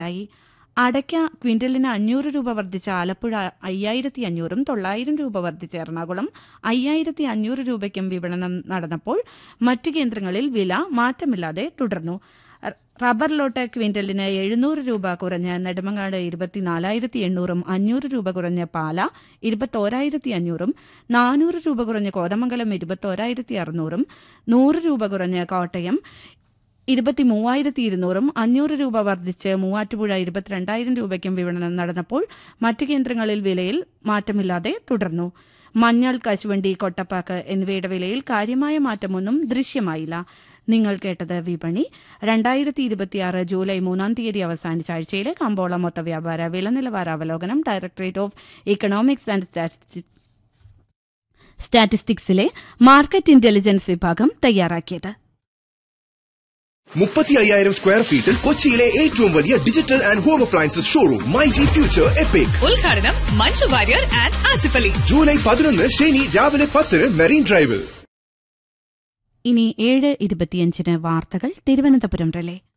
ആയി അടയ്ക്ക ക്വിന്റലിന് അഞ്ഞൂറ് രൂപ വർദ്ധിച്ച ആലപ്പുഴ അയ്യായിരത്തി അഞ്ഞൂറും തൊള്ളായിരം രൂപ വർദ്ധിച്ച എറണാകുളം അയ്യായിരത്തി അഞ്ഞൂറ് രൂപയ്ക്കും വിപണനം നടന്നപ്പോൾ മറ്റു കേന്ദ്രങ്ങളിൽ വില മാറ്റമില്ലാതെ തുടർന്നു റ- റബ്ബർ ലോട്ട് ക്വിന്റലിന് എഴുന്നൂറ് രൂപ കുറഞ്ഞ് നെടുമങ്ങാട് ഇരുപത്തിനാലായിരത്തി എണ്ണൂറും അഞ്ഞൂറ് രൂപ കുറഞ്ഞ് പാല ഇരുപത്തോരായിരത്തി അഞ്ഞൂറും നാനൂറ് രൂപ കുറഞ്ഞ് കോതമംഗലം ഇരുപത്തോരായിരത്തി അറുന്നൂറും നൂറ് രൂപ കുറഞ്ഞ് കോട്ടയം ഇരുപത്തി മൂവായിരത്തി ഇരുന്നൂറും അഞ്ഞൂറ് രൂപ വർദ്ധിച്ച് മൂവാറ്റുപുഴ ഇരുപത്തിരണ്ടായിരം രൂപയ്ക്കും വിപണനം നടന്നപ്പോൾ മറ്റു കേന്ദ്രങ്ങളിൽ വിലയിൽ മാറ്റമില്ലാതെ തുടർന്നു മഞ്ഞൾ കശുവണ്ടി കൊട്ടപ്പാക്ക് എന്നിവയുടെ വിലയിൽ കാര്യമായ മാറ്റമൊന്നും ദൃശ്യമായില്ല നിങ്ങൾ കേട്ടത് വിപണി രണ്ടായിരത്തി ഇരുപത്തിയാറ് ജൂലൈ മൂന്നാം തീയതി അവസാനിച്ച ആഴ്ചയിലെ കമ്പോള മൊത്ത വ്യാപാര വില നിലവാര അവലോകനം directorate of economics and statistics- സ്റ്റാറ്റിസ്റ്റിക്സിലെ മാർക്കറ്റ് ഇന്റലിജൻസ് വിഭാഗം തയ്യാറാക്കിയത് മുപ്പത്തി അയ്യായിരം സ്ക്വയർ ഫീറ്റിൽ കൊച്ചിയിലെ ഏറ്റവും വലിയ digital and home appliances showroom my G future epic ഉദ്ഘാടനം മഞ്ജു വാര്യർ ആൻഡ് ആസിഫ് അലി ജൂലൈ പതിനൊന്ന് ശനി രാവിലെ പത്തിന് മെറീൻ ഡ്രൈവിൽ ഇനി ഏഴ് ഇരുപത്തിയഞ്ചിന് വാർത്തകൾ തിരുവനന്തപുരം റിലേ